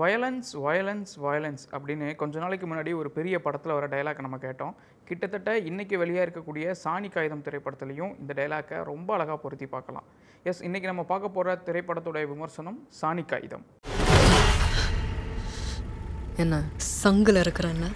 violence violence violence அப்படின்னு கொஞ்ச நாளைக்கு முன்னாடி ஒரு பெரிய படத்தில் வர டைலாக் நம்ம கேட்டோம் கிட்டத்தட்ட இன்னைக்கு வெளியாக இருக்கக்கூடிய சாணி காகிதம் திரைப்படத்துலையும் இந்த டைலாக்கை ரொம்ப அழகாக பொருத்தி பார்க்கலாம் எஸ் இன்னைக்கு நம்ம பார்க்க போகிற திரைப்படத்துடைய விமர்சனம் சாணி காகிதம் என்ன சங்கில் இருக்கிறேன்ல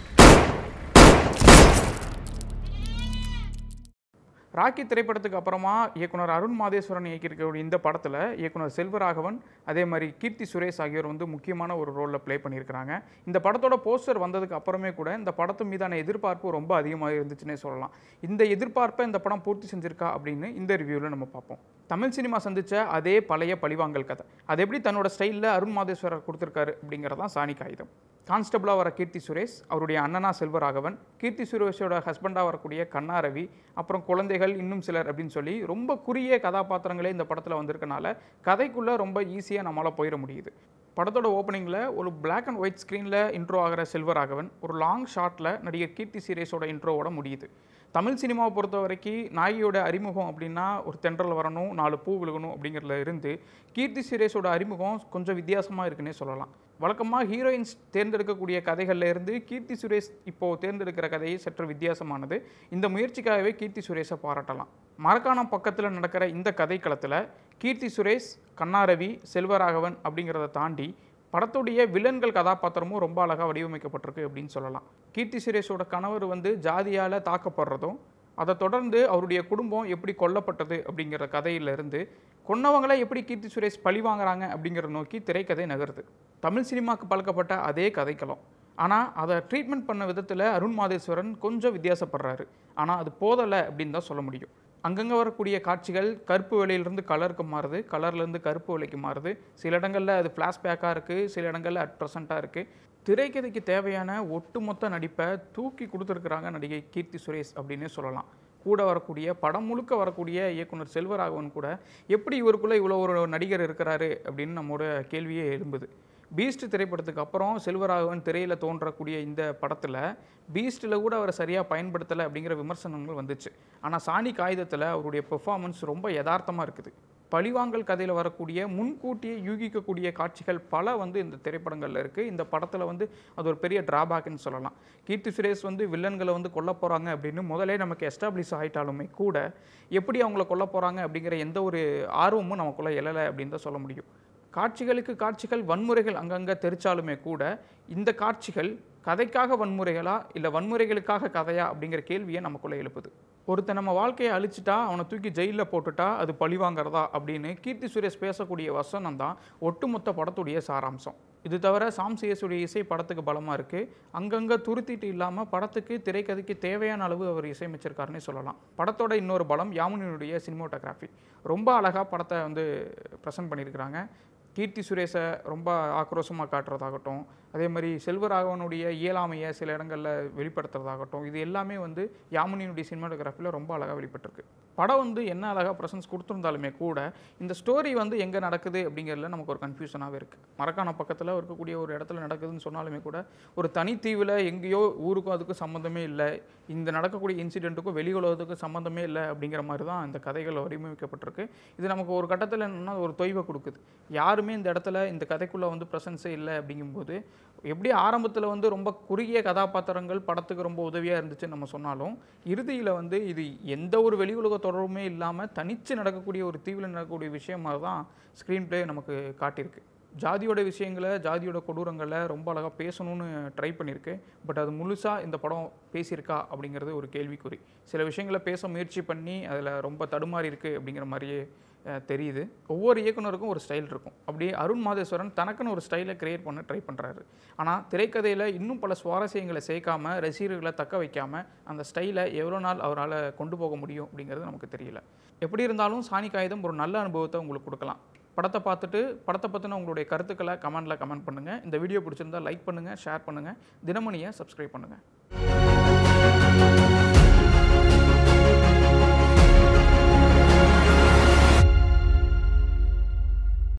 ராக்கி திரைப்படத்துக்கு அப்புறமா இயக்குனர் அருண் மாதேஸ்வரன் இயக்கியிருக்கக்கூடிய இந்த படத்தில் இயக்குனர் செல்வராகவன் அதே மாதிரி கீர்த்தி சுரேஷ் ஆகியோர் வந்து முக்கியமான ஒரு ரோலில் ப்ளே பண்ணியிருக்கிறாங்க இந்த படத்தோட போஸ்டர் வந்ததுக்கு அப்புறமே கூட இந்த படத்து மீதான எதிர்பார்ப்பு ரொம்ப அதிகமாக இருந்துச்சுன்னே சொல்லலாம் இந்த எதிர்பார்ப்பை இந்த படம் பூர்த்தி செஞ்சிருக்கா அப்படின்னு இந்த ரிவ்யூவில் நம்ம பார்ப்போம் தமிழ் சினிமா சந்திச்ச அதே பழைய பழிவாங்கல் கதை அது எப்படி தன்னோட ஸ்டைலில் அருண் மாதேஸ்வரர் கொடுத்துருக்காரு அப்படிங்கிறதான் சாணி காகிதம் கான்ஸ்டபிளாக வர கீர்த்தி சுரேஷ் அவருடைய அண்ணனா செல்வராகவன் கீர்த்தி சுரேஷோட ஹஸ்பண்டாக வரக்கூடிய கண்ணா ரவி அப்புறம் குழந்தைகள் இன்னும் சிலர் அப்படின்னு சொல்லி ரொம்ப குறுகிய கதாபாத்திரங்களே இந்த படத்தில் வந்திருக்கனால கதைக்குள்ளே ரொம்ப ஈஸியாக நம்மளால் போயிட முடியுது படத்தோட ஓப்பனிங்கில் ஒரு பிளாக் அண்ட் ஒயிட் ஸ்க்ரீனில் இன்ட்ரோ ஆகிற செல்வராகவன் ஒரு லாங் ஷாட்டில் நடிகர் கீர்த்தி சுரேஷோட இன்ட்ரோவோட முடியுது தமிழ் சினிமாவை பொறுத்த வரைக்கும் நாயகியோட அறிமுகம் அப்படின்னா ஒரு தென்றல் வரணும் நாலு பூ விழுகணும் அப்படிங்கிறதுல இருந்து கீர்த்தி சுரேஷோட அறிமுகம் கொஞ்சம் வித்தியாசமாக இருக்குன்னே சொல்லலாம் வழக்கமாக ஹீரோயின்ஸ் தேர்ந்தெடுக்கக்கூடிய கதைகள்ல இருந்து கீர்த்தி சுரேஷ் இப்போது தேர்ந்தெடுக்கிற கதையை சற்று வித்தியாசமானது இந்த முயற்சிக்காகவே கீர்த்தி சுரேஷை பாராட்டலாம் மரக்காணம் பக்கத்தில் நடக்கிற இந்த கதைக்களத்தில் கீர்த்தி சுரேஷ் கண்ணாரவி செல்வராகவன் அப்படிங்கிறத தாண்டி படத்துடைய வில்லன்கள் கதாபாத்திரமும் ரொம்ப அழகாக வடிவமைக்கப்பட்டிருக்கு அப்படின்னு சொல்லலாம் கீர்த்தி சுரேஷோட கணவர் வந்து ஜாதியால் தாக்கப்படுறதும் அதை தொடர்ந்து அவருடைய குடும்பம் எப்படி கொல்லப்பட்டது அப்படிங்கிற கதையிலிருந்து கொன்னவங்களை எப்படி கீர்த்தி சுரேஷ் பழி வாங்குறாங்க அப்படிங்கிற நோக்கி திரைக்கதை நகருது தமிழ் சினிமாவுக்கு பழக்கப்பட்ட அதே கதைக்களம் ஆனால் அதை ட்ரீட்மெண்ட் பண்ண விதத்தில் அருண் மாதேஸ்வரன் கொஞ்சம் வித்தியாசப்படுறாரு ஆனால் அது போதலை அப்படின்னு தான் சொல்ல முடியும் அங்கங்கே வரக்கூடிய காட்சிகள் கருப்பு வேலையிலிருந்து கலருக்கு மாறுது கலர்லேருந்து கருப்பு வேலைக்கு மாறுது சில இடங்களில் அது ஃப்ளாஷ்பேக்காக இருக்குது சில இடங்களில் அட் ப்ரெசண்ட்டாக இருக்குது திரைக்கதைக்கு தேவையான ஒட்டுமொத்த நடிப்பை தூக்கி கொடுத்துருக்குறாங்க நடிகை கீர்த்தி சுரேஷ் அப்படின்னே சொல்லலாம் கூட வரக்கூடிய படம் முழுக்க வரக்கூடிய இயக்குனர் செல்வராகவன் கூட எப்படி இவருக்குள்ளே இவ்வளோ ஒரு நடிகர் இருக்கிறாரு அப்படின்னு நம்மோட கேள்வியே எழும்புது பீஸ்ட் திரைப்படத்துக்கு அப்புறம் செல்வராகவன் திரையில் தோன்றக்கூடிய இந்த படத்தில் பீஸ்ட்டில் கூட அவரை சரியாக பயன்படுத்தலை அப்படிங்கிற விமர்சனங்கள் வந்துச்சு ஆனால் சாணி காகிதத்தில் அவருடைய பெர்ஃபார்மன்ஸ் ரொம்ப யதார்த்தமாக இருக்குது பழிவாங்கல் கதையில் வரக்கூடிய முன்கூட்டியே யூகிக்கக்கூடிய காட்சிகள் பல வந்து இந்த திரைப்படங்களில் இருக்குது இந்த படத்தில் வந்து அது ஒரு பெரிய டிராபேக்னு சொல்லலாம் கீர்த்தி சுரேஷ் வந்து வில்லன்களை வந்து கொல்ல போகிறாங்க அப்படின்னு முதலே நமக்கு எஸ்டாப்ளிஷ் ஆகிட்டாலுமே கூட எப்படி அவங்கள கொல்ல போகிறாங்க அப்படிங்கிற எந்த ஒரு ஆர்வமும் நமக்குள்ளே எழலை அப்படின்னு தான் சொல்ல முடியும் காட்சிகளுக்கு காட்சிகள் வன்முறைகள் அங்கங்கே தெரிச்சாலுமே கூட இந்த காட்சிகள் கதைக்காக வன்முறைகளா இல்லை வன்முறைகளுக்காக கதையா அப்படிங்கிற கேள்வியை நமக்குள்ளே எழுப்புது ஒருத்தன் நம்ம வாழ்க்கையை அழிச்சிட்டா அவனை தூக்கி ஜெயிலில் போட்டுட்டா அது பழி வாங்குறதா அப்படின்னு கீர்த்தி சுரேஷ் பேசக்கூடிய வசனம் தான் ஒட்டுமொத்த படத்துடைய சாராம்சம் இது தவிர சாம் சிஎஸுடைய இசை படத்துக்கு பலமாக இருக்குது அங்கங்கே துருத்திட்டு இல்லாமல் படத்துக்கு திரைக்கதைக்கு தேவையான அளவு அவர் இசையமைச்சிருக்காருன்னே சொல்லலாம் படத்தோட இன்னொரு பலம் யாமுனியினுடைய சினிமோட்டோகிராஃபி ரொம்ப அழகாக படத்தை வந்து ப்ரெசென்ட் பண்ணியிருக்கிறாங்க கீர்த்தி சுரேஷை ரொம்ப ஆக்ரோஷமாக காட்டுறதாகட்டும் அதே மாதிரி செல்வராகவனுடைய இயலாமையை சில இடங்களில் வெளிப்படுத்துறதாகட்டும் இது எல்லாமே வந்து யாமுனியினுடைய சினிமாட்டோகிராஃபியில் ரொம்ப அழகாக வெளிப்பட்டிருக்கு படம் வந்து என்ன அழகாக ப்ரெசன்ஸ் கொடுத்துருந்தாலுமே கூட இந்த ஸ்டோரி வந்து எங்கே நடக்குது அப்படிங்கிறதுல நமக்கு ஒரு கன்ஃபியூஷனாகவே இருக்குது மரக்கான பக்கத்தில் இருக்கக்கூடிய ஒரு இடத்துல நடக்குதுன்னு சொன்னாலுமே கூட ஒரு தனித்தீவில் எங்கேயோ ஊருக்கும் அதுக்கும் சம்மந்தமே இல்லை இந்த நடக்கக்கூடிய இன்சிடெண்ட்டுக்கும் வெளி உலகத்துக்கும் சம்மந்தமே இல்லை அப்படிங்கிற மாதிரி தான் இந்த கதைகள் வடிவமைக்கப்பட்டிருக்கு இது நமக்கு ஒரு கட்டத்தில் என்னென்னா ஒரு தொய்வை கொடுக்குது யாருமே இந்த இடத்துல இந்த கதைக்குள்ளே வந்து ப்ரெசன்ஸே இல்லை அப்படிங்கும்போது எப்படி ஆரம்பத்தில் வந்து ரொம்ப குறுகிய கதாபாத்திரங்கள் படத்துக்கு ரொம்ப உதவியாக இருந்துச்சுன்னு நம்ம சொன்னாலும் இறுதியில் வந்து இது எந்த ஒரு வெளி உலக தொடர்புமே இல்லாமல் தனித்து நடக்கக்கூடிய ஒரு தீவில் நடக்கக்கூடிய விஷயமாக தான் ஸ்க்ரீன் ப்ளே நமக்கு காட்டியிருக்கு ஜாதியோட விஷயங்களை ஜாதியோட கொடூரங்களை ரொம்ப அழகாக பேசணும்னு ட்ரை பண்ணியிருக்கு பட் அது முழுசாக இந்த படம் பேசியிருக்கா அப்படிங்கிறது ஒரு கேள்விக்குறி சில விஷயங்களை பேச முயற்சி பண்ணி அதில் ரொம்ப தடுமாறி இருக்குது அப்படிங்கிற மாதிரியே அஹ், தெரியுது ஒவ்வொரு இயக்குனருக்கும் ஒரு ஸ்டைல் இருக்கும் அப்படியே அருண் மாதேஸ்வரன் தனக்குன்னு ஒரு ஸ்டைலை கிரியேட் பண்ண ட்ரை பண்ணுறாரு ஆனால் திரைக்கதையில் இன்னும் பல சுவாரஸ்யங்களை சேர்க்காம ரசிகர்களை தக்க வைக்காம அந்த ஸ்டைலை எவ்வளோ நாள் அவரால் கொண்டு போக முடியும் அப்படிங்கிறது நமக்கு தெரியல எப்படி இருந்தாலும் சாணி காகிதம் ஒரு நல்ல அனுபவத்தை உங்களுக்கு கொடுக்கலாம் படத்தை பார்த்துட்டு படத்தை பற்றின உங்களுடைய கருத்துக்களை கமெண்டில் கமெண்ட் பண்ணுங்கள் இந்த வீடியோ பிடிச்சிருந்தா லைக் பண்ணுங்கள் ஷேர் பண்ணுங்கள் தினமணியை சப்ஸ்கிரைப் பண்ணுங்கள்